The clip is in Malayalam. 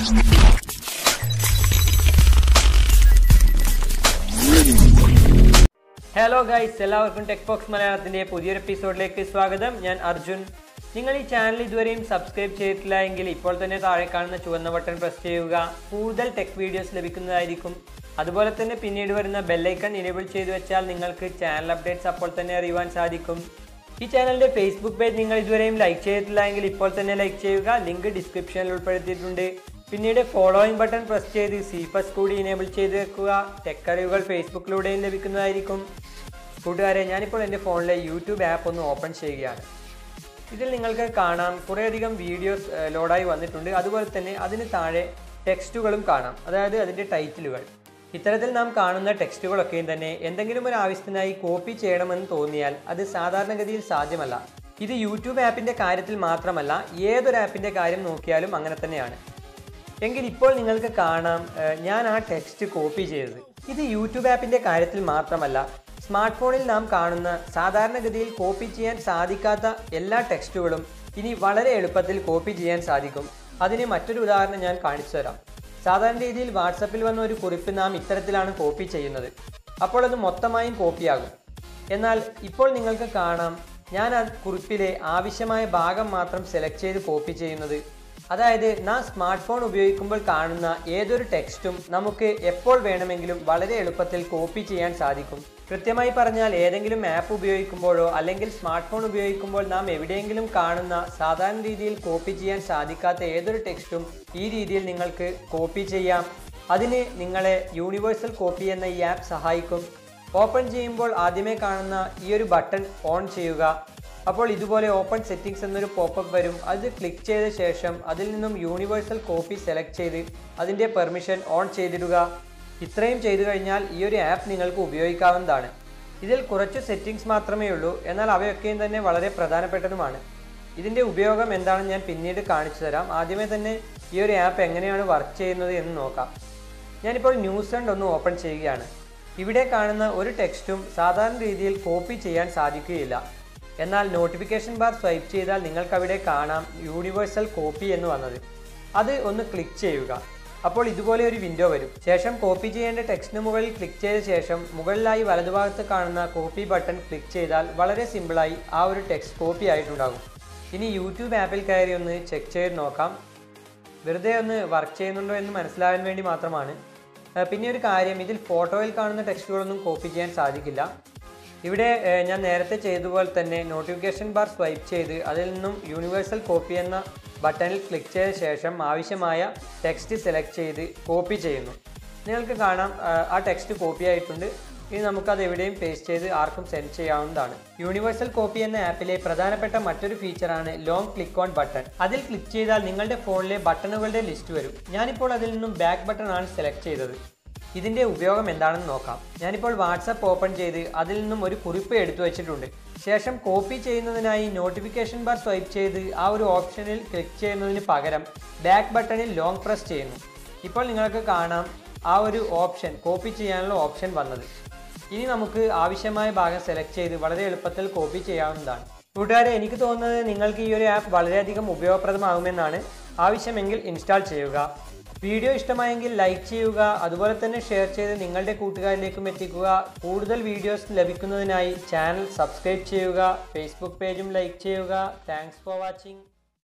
ഹലോ ഗൈസ് എല്ലാവർക്കും ടെക് ബോക്സ് മലയാളത്തിന്റെ പുതിയൊരു എപ്പിസോഡിലേക്ക് സ്വാഗതം ഞാൻ അർജുൻ നിങ്ങൾ ഈ ചാനൽ ഇതുവരെയും സബ്സ്ക്രൈബ് ചെയ്തിട്ടില്ല എങ്കിൽ ഇപ്പോൾ തന്നെ താഴെ കാണുന്ന ചുവന്ന ബട്ടൺ പ്രസ് ചെയ്യുക കൂടുതൽ ടെക് വീഡിയോസ് ലഭിക്കുന്നതായിരിക്കും അതുപോലെ തന്നെ പിന്നീട് വരുന്ന ബെല്ലൈക്കൺ ഇനേബിൾ ചെയ്തു വെച്ചാൽ നിങ്ങൾക്ക് ചാനൽ അപ്ഡേറ്റ്സ് അപ്പോൾ തന്നെ അറിയുവാൻ സാധിക്കും ഈ ചാനലിന്റെ ഫേസ്ബുക്ക് പേജ് നിങ്ങൾ ഇതുവരെയും ലൈക്ക് ചെയ്തിട്ടില്ല എങ്കിൽ ഇപ്പോൾ തന്നെ ലൈക്ക് ചെയ്യുക ലിങ്ക് ഡിസ്ക്രിപ്ഷനിൽ ഉൾപ്പെടുത്തിയിട്ടുണ്ട് പിന്നീട് ഫോളോയിങ് ബട്ടൺ പ്രസ് ചെയ്ത് സീഫസ് കൂടി ഇനേബിൾ ചെയ്ത് വെക്കുക ടെക് അറിവുകൾ ഫേസ്ബുക്കിലൂടെയും ലഭിക്കുന്നതായിരിക്കും കൂട്ടുകാരെ ഞാനിപ്പോൾ എൻ്റെ ഫോണിലെ യൂട്യൂബ് ആപ്പ് ഒന്ന് ഓപ്പൺ ചെയ്യുകയാണ് ഇതിൽ നിങ്ങൾക്ക് കാണാം കുറേയധികം വീഡിയോസ് ഏഹ്, ലോഡായി വന്നിട്ടുണ്ട് അതുപോലെ തന്നെ അതിന് താഴെ ടെക്സ്റ്റുകളും കാണാം അതായത് അതിൻ്റെ ടൈറ്റിലുകൾ ഇത്തരത്തിൽ നാം കാണുന്ന ടെക്സ്റ്റുകളൊക്കെയും തന്നെ എന്തെങ്കിലും ഒരു ആവശ്യത്തിനായി കോപ്പി ചെയ്യണമെന്ന് തോന്നിയാൽ അത് സാധാരണഗതിയിൽ സാധ്യമല്ല ഇത് യൂട്യൂബ് ആപ്പിൻ്റെ കാര്യത്തിൽ മാത്രമല്ല ഏതൊരു ആപ്പിൻ്റെ കാര്യം നോക്കിയാലും അങ്ങനെ തന്നെയാണ് എങ്കിൽ ഇപ്പോൾ നിങ്ങൾക്ക് കാണാം ഏഹ്, ഞാൻ ആ ടെക്സ്റ്റ് കോപ്പി ചെയ്തത് ഇത് യൂട്യൂബ് ആപ്പിൻ്റെ കാര്യത്തിൽ മാത്രമല്ല സ്മാർട്ട് ഫോണിൽ നാം കാണുന്ന സാധാരണഗതിയിൽ കോപ്പി ചെയ്യാൻ സാധിക്കാത്ത എല്ലാ ടെക്സ്റ്റുകളും ഇനി വളരെ എളുപ്പത്തിൽ കോപ്പി ചെയ്യാൻ സാധിക്കും അതിന് മറ്റൊരു ഉദാഹരണം ഞാൻ കാണിച്ചു തരാം സാധാരണ രീതിയിൽ വാട്സപ്പിൽ വന്ന ഒരു കുറിപ്പ് നാം ഇത്തരത്തിലാണ് കോപ്പി ചെയ്യുന്നത് അപ്പോൾ അത് മൊത്തമായും കോപ്പിയാകും എന്നാൽ ഇപ്പോൾ നിങ്ങൾക്ക് കാണാം ഞാൻ ആ കുറിപ്പിലെ ആവശ്യമായ ഭാഗം മാത്രം സെലക്ട് ചെയ്ത് കോപ്പി ചെയ്യുന്നത് അതായത് നാം സ്മാർട്ട് ഫോൺ ഉപയോഗിക്കുമ്പോൾ കാണുന്ന ഏതൊരു ടെക്സ്റ്റും നമുക്ക് എപ്പോൾ വേണമെങ്കിലും വളരെ എളുപ്പത്തിൽ കോപ്പി ചെയ്യാൻ സാധിക്കും കൃത്യമായി പറഞ്ഞാൽ ഏതെങ്കിലും ആപ്പ് ഉപയോഗിക്കുമ്പോഴോ അല്ലെങ്കിൽ സ്മാർട്ട് ഫോൺ ഉപയോഗിക്കുമ്പോൾ നാം എവിടെയെങ്കിലും കാണുന്ന സാധാരണ രീതിയിൽ കോപ്പി ചെയ്യാൻ സാധിക്കാത്ത ഏതൊരു ടെക്സ്റ്റും ഈ രീതിയിൽ നിങ്ങൾക്ക് കോപ്പി ചെയ്യാം അതിന് നിങ്ങളെ യൂണിവേഴ്സൽ കോപ്പി എന്ന ഈ ആപ്പ് സഹായിക്കും ഓപ്പൺ ചെയ്യുമ്പോൾ ആദ്യമേ കാണുന്ന ഈ ഒരു ബട്ടൺ ഓൺ ചെയ്യുക അപ്പോൾ ഇതുപോലെ ഓപ്പൺ സെറ്റിംഗ്സ് എന്നൊരു പോപ്പപ്പ് വരും അത് ക്ലിക്ക് ചെയ്ത ശേഷം അതിൽ നിന്നും യൂണിവേഴ്സൽ കോപ്പി സെലക്ട് ചെയ്ത് അതിൻ്റെ പെർമിഷൻ ഓൺ ചെയ്തിടുക ഇത്രയും ചെയ്തു കഴിഞ്ഞാൽ ഈ ഒരു ആപ്പ് നിങ്ങൾക്ക് ഉപയോഗിക്കാവുന്നതാണ് ഇതിൽ കുറച്ച് സെറ്റിംഗ്സ് മാത്രമേ ഉള്ളൂ എന്നാൽ അവയൊക്കെയും തന്നെ വളരെ പ്രധാനപ്പെട്ടതുമാണ് ഇതിൻ്റെ ഉപയോഗം എന്താണെന്ന് ഞാൻ പിന്നീട് കാണിച്ചു തരാം ആദ്യമേ തന്നെ ഈ ഒരു ആപ്പ് എങ്ങനെയാണ് വർക്ക് ചെയ്യുന്നത് എന്ന് നോക്കാം ഞാനിപ്പോൾ ന്യൂസ് ആൻഡ് ഒന്ന് ഓപ്പൺ ചെയ്യുകയാണ് ഇവിടെ കാണുന്ന ഒരു ടെക്സ്റ്റും സാധാരണ രീതിയിൽ കോപ്പി ചെയ്യാൻ സാധിക്കുകയില്ല എന്നാൽ നോട്ടിഫിക്കേഷൻ ബാർ സ്വൈപ്പ് ചെയ്താൽ നിങ്ങൾക്ക് അവിടെ കാണാം യൂണിവേഴ്സൽ കോപ്പി എന്ന് വന്നത് അത് ഒന്ന് ക്ലിക്ക് ചെയ്യുക അപ്പോൾ ഇതുപോലെ ഒരു വിൻഡോ വരും ശേഷം കോപ്പി ചെയ്യേണ്ട ടെക്സ്റ്റിന് മുകളിൽ ക്ലിക്ക് ചെയ്ത ശേഷം മുകളിലായി വലതുഭാഗത്ത് കാണുന്ന കോപ്പി ബട്ടൺ ക്ലിക്ക് ചെയ്താൽ വളരെ സിമ്പിളായി ആ ഒരു ടെക്സ്റ്റ് കോപ്പി ആയിട്ടുണ്ടാകും ഇനി യൂട്യൂബ് ആപ്പിൽ കയറി ഒന്ന് ചെക്ക് ചെയ്ത് നോക്കാം വെറുതെ ഒന്ന് വർക്ക് ചെയ്യുന്നുണ്ടോ എന്ന് മനസ്സിലാകാൻ വേണ്ടി മാത്രമാണ് ആ, പിന്നെ ഒരു കാര്യം ഇതിൽ ഫോട്ടോയിൽ കാണുന്ന ടെക്സ്റ്റുകളൊന്നും കോപ്പി ചെയ്യാൻ സാധിക്കില്ല ഇവിടെ ഏ, ഞാൻ നേരത്തെ ചെയ്തതുപോലെ തന്നെ നോട്ടിഫിക്കേഷൻ ബാർ സ്വൈപ്പ് ചെയ്ത് അതിൽ നിന്നും യൂണിവേഴ്സൽ കോപ്പി എന്ന ബട്ടണിൽ ക്ലിക്ക് ചെയ്ത ശേഷം ആവശ്യമായ ടെക്സ്റ്റ് സെലക്ട് ചെയ്ത് കോപ്പി ചെയ്യുന്നു നിങ്ങൾക്ക് കാണാം ആ, ആ ടെക്സ്റ്റ് കോപ്പി ആയിട്ടുണ്ട് ഇനി നമുക്കത് എവിടെയും പേസ്റ്റ് ചെയ്ത് ആർക്കും സെൻഡ് ചെയ്യാവുന്നതാണ് യൂണിവേഴ്സൽ കോപ്പി എന്ന ആപ്പിലെ പ്രധാനപ്പെട്ട മറ്റൊരു ഫീച്ചറാണ് ലോങ് ക്ലിക്ക് ഓൺ ബട്ടൺ അതിൽ ക്ലിക്ക് ചെയ്താൽ നിങ്ങളുടെ ഫോണിലെ ബട്ടണുകളുടെ ലിസ്റ്റ് വരും ഞാനിപ്പോൾ അതിൽ നിന്നും ബാക്ക് ബട്ടൺ ആണ് സെലക്ട് ചെയ്തത് ഇതിന്റെ ഉപയോഗം എന്താണെന്ന് നോക്കാം ഞാനിപ്പോൾ വാട്സപ്പ് ഓപ്പൺ ചെയ്ത് അതിൽ നിന്നും ഒരു കുറിപ്പ് എടുത്തു വെച്ചിട്ടുണ്ട് ശേഷം കോപ്പി ചെയ്യുന്നതിനായി നോട്ടിഫിക്കേഷൻ ബാർ സ്വൈപ്പ് ചെയ്ത് ആ ഒരു ഓപ്ഷനിൽ ക്ലിക്ക് ചെയ്യുന്നതിന് പകരം ബാക്ക് ബട്ടണിൽ ലോങ് പ്രസ് ചെയ്യുന്നു ഇപ്പോൾ നിങ്ങൾക്ക് കാണാം ആ ഒരു ഓപ്ഷൻ കോപ്പി ചെയ്യാനുള്ള ഓപ്ഷൻ വന്നത് ഇനി നമുക്ക് ആവശ്യമായ ഭാഗം സെലക്ട് ചെയ്ത് വളരെ എളുപ്പത്തിൽ കോപ്പി ചെയ്യാവുന്നതാണ് കൂട്ടുകാരെ എനിക്ക് തോന്നുന്നത് നിങ്ങൾക്ക് ഈ ഒരു ആപ്പ് വളരെയധികം ഉപയോഗപ്രദമാകുമെന്നാണ് ആവശ്യമെങ്കിൽ ഇൻസ്റ്റാൾ ചെയ്യുക വീഡിയോ ഇഷ്ടമായെങ്കിൽ ലൈക്ക് ചെയ്യുക അതുപോലെ തന്നെ ഷെയർ ചെയ്ത് നിങ്ങളുടെ കൂട്ടുകാരിലേക്കും എത്തിക്കുക കൂടുതൽ വീഡിയോസ് ലഭിക്കുന്നതിനായി ചാനൽ സബ്സ്ക്രൈബ് ചെയ്യുക ഫേസ്ബുക്ക് പേജും ലൈക്ക് ചെയ്യുക താങ്ക്സ് ഫോർ വാച്ചിങ്